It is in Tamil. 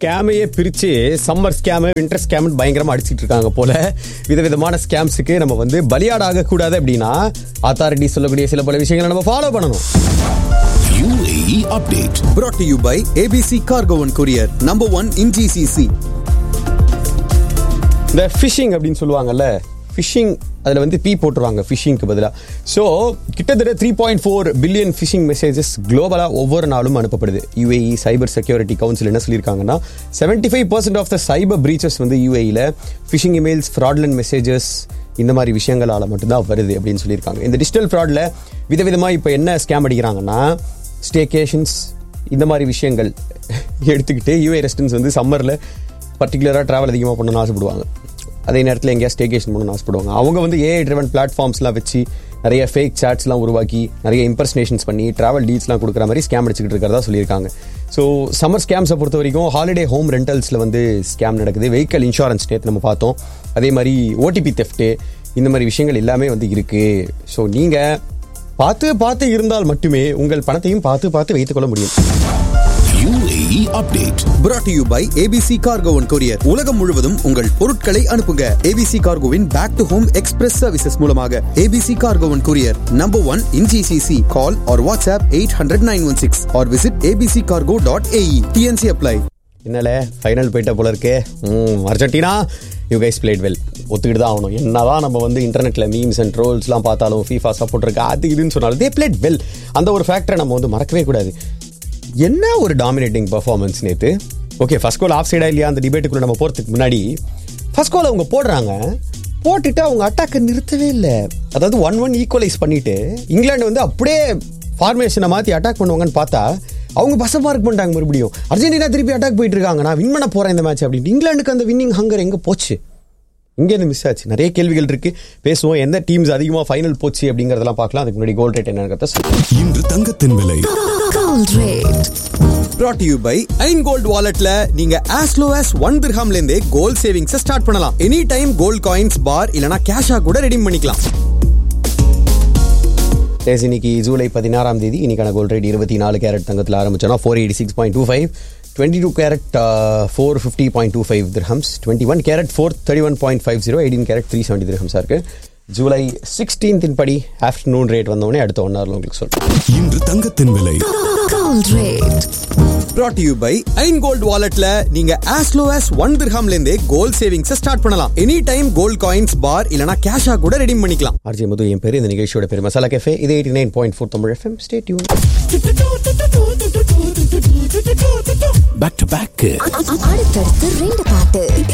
ஸ்கேமையே பிரிச்சு சம்மர் ஸ்கேம் வின்டர் ஸ்கேம் பயங்கரமா அடிச்சிட்டு இருக்காங்க போல விதவிதமான ஸ்கேம்ஸுக்கு நம்ம வந்து பலியாடாக கூடாது அப்படின்னா அத்தாரிட்டி சொல்லக்கூடிய சில பல விஷயங்களை நம்ம ஃபாலோ பண்ணணும் UAE update. brought to you by ABC Cargo and Courier, number one in GCC. இந்த ஃபிஷிங் அப்படின்னு சொல்லுவாங்கல்ல ஃபிஷிங் அதில் வந்து பி போட்டுருவாங்க ஃபிஷிங்க்கு பதிலாக ஸோ கிட்டத்தட்ட three point four billion phishing messages குளோபலாக ஒவ்வொரு நாளும் அனுப்பப்படுது யூஏஇ சைபர் செக்யூரிட்டி கவுன்சில் என்ன சொல்லியிருக்காங்கன்னா seventy five percent of the cyber breaches வந்து யூஏஇயில் ஃபிஷிங் இமெயில்ஸ் ஃப்ராட்லன் மெசேஜஸ் இந்த மாதிரி விஷயங்களால் மட்டும்தான் வருது அப்படின்னு சொல்லியிருக்காங்க இந்த டிஜிட்டல் ஃப்ராடில் விதவிதமாக இப்போ என்ன ஸ்கேம் அடிக்கிறாங்கன்னா ஸ்டேகேஷன்ஸ் இந்த மாதிரி விஷயங்கள் எடுத்துக்கிட்டு யூஏ ரெஸ்டன்ஸ் வந்து சம்மரில் பர்டிகுலராக ட்ராவல் அதிகமாக பண்ணணும்னு ஆசைப்படுவாங்க அதே நேரத்தில் எங்கேயா ஸ்டேகேஷன் பண்ணணும்னு ஆசைப்படுவாங்க அவங்க வந்து ஏஐ ட்ரிவன் பிளாட்ஃபார்ம்ஸ்லாம் வச்சு நிறைய ஃபேக் சாட்ஸ்லாம் உருவாக்கி நிறைய இம்பர்ஸ்னேஷன்ஸ் பண்ணி ட்ராவல் டீல்ஸ்லாம் கொடுக்குற மாதிரி ஸ்கேம் அடிச்சுக்கிட்டு இருக்கிறதா சொல்லியிருக்காங்க ஸோ சம்மர் ஸ்கேம்ஸை பொறுத்த வரைக்கும் ஹாலிடே ஹோம் ரெண்டல்ஸில் வந்து ஸ்கேம் நடக்குது வெஹிக்கல் இன்சூரன்ஸ் நேற்று நம்ம பார்த்தோம் அதே மாதிரி ஓடிபி தெஃப்ட்டு இந்த மாதிரி விஷயங்கள் எல்லாமே வந்து இருக்குது ஸோ நீங்கள் பார்த்து பார்த்து இருந்தால் மட்டுமே உங்கள் பணத்தையும் பார்த்து பார்த்து வைத்துக்கொள்ள முடியும் UAE update. brought to you by ABC Cargo and Courier. உலகம் முழுவதும் உங்கள் பொருட்களை அனுப்புங்க ABC Cargoவின் back to home express services மூலமாக ABC Cargo and Courier, number one in GCC. Call or WhatsApp 800-916 or visit abccargo.ae. TNC apply. என்னால ஃபைனல் போயிட்ட போல இருக்கே ம் Argentina you guys played well ஒத்துக்கிட்டு தான் ஆகணும் என்னதான் நம்ம வந்து இன்டர்நெட்டில் மீம்ஸ் அண்ட் ட்ரோல்ஸ்லாம் பார்த்தாலும் ஃபீஃபா சப்போர்ட் இருக்கு அது இதுன்னு சொன்னாலும் தே பிளேட் வெல் அந்த ஒரு ஃபேக்டரை நம்ம வந்து மறக்கவே கூடாது என்ன ஒரு டாமினேட்டிங் பர்ஃபார்மன்ஸ் நேற்று ஓகே ஃபர்ஸ்ட் கோல் ஆஃப் சைடா இல்லையா அந்த டிபேட்டுக்குள்ள நம்ம போகிறதுக்கு முன்னாடி ஃபர்ஸ்ட் கோல் அவங்க போடுறாங்க போட்டுட்டு அவங்க அட்டாக்கை நிறுத்தவே இல்லை அதாவது ஒன் ஒன் ஈக்குவலைஸ் பண்ணிட்டு இங்கிலாந்து வந்து அப்படியே ஃபார்மேஷனை மாற்றி அட்டாக் பண்ணுவாங்கன்னு பார்த்தா அவங்க பச மார்க் பண்ணிட்டாங்க மறுபடியும் அர்ஜென்டினா திருப்பி அட்டாக் போயிட்டு இருக்காங்க நான் வின் பண்ண போறேன் இந்த மேட்ச் அப்படின்ட்டு இங்கிலாந்துக்கு அந்த வின்னிங் ஹங்கர் எங்க போச்சு இங்கே இருந்து மிஸ் ஆச்சு நிறைய கேள்விகள் இருக்கு பேசுவோம் எந்த டீம்ஸ் அதிகமாக ஃபைனல் போச்சு அப்படிங்கறதெல்லாம் பார்க்கலாம் அதுக்கு முன்னாடி கோல் ரேட் என்னங்கிறத சொல்லுங்க இன்று தங்கத்தின் விலை Gold rate. brought to you by ஐன் கோல்ட் வாலெட்ல நீங்க as low as ஒன் திர்ஹாம்ல இருந்தே கோல்ட் சேவிங்ஸ் ஸ்டார்ட் பண்ணலாம் any time gold coins bar இல்லனா கேஷா கூட ரெடீம் பண்ணிக்கலாம் டேஸ் இன்னைக்கு ஜூலை பதினாறாம் தேதி இன்னைக்கான கோல்ட் ரேட் இருபத்தி நாலு கேரட் தங்கத்தில் ஆரம்பிச்சோன்னா four eighty six point two five twenty two carat four fifty point two five dirhams twenty one carat four thirty one point five zero eighteen carat three seventy திரஹம்ஸாக இருக்கு ஜூலை சிக்ஸ்டீன்த்தின் படி ஆஃப்டர்நூன் ரேட் வந்தோடனே அடுத்த ஒன் ஹவரில் உங்களுக்கு சொல்கிறேன் இன்று தங்கத்தின் விலை Gold rate. brought to you by ஐன் கோல்ட் வாலெட்ல நீங்க as low as ஒன் திர்ஹாம்ல இருந்தே கோல்ட் சேவிங்ஸ் ஸ்டார்ட் பண்ணலாம் any time gold coins bar இல்லனா கேஷா கூட ரெடீம் பண்ணிக்கலாம் ஆர்ஜி மது என் பேர் இந்த நிகழ்ச்சியோட பேர் மசாலா கேஃபே இது eighty nine point four Tamil FM stay யூன் பேக் டு பேக் அடுத்தடுத்து ரெண்டு பாட்டு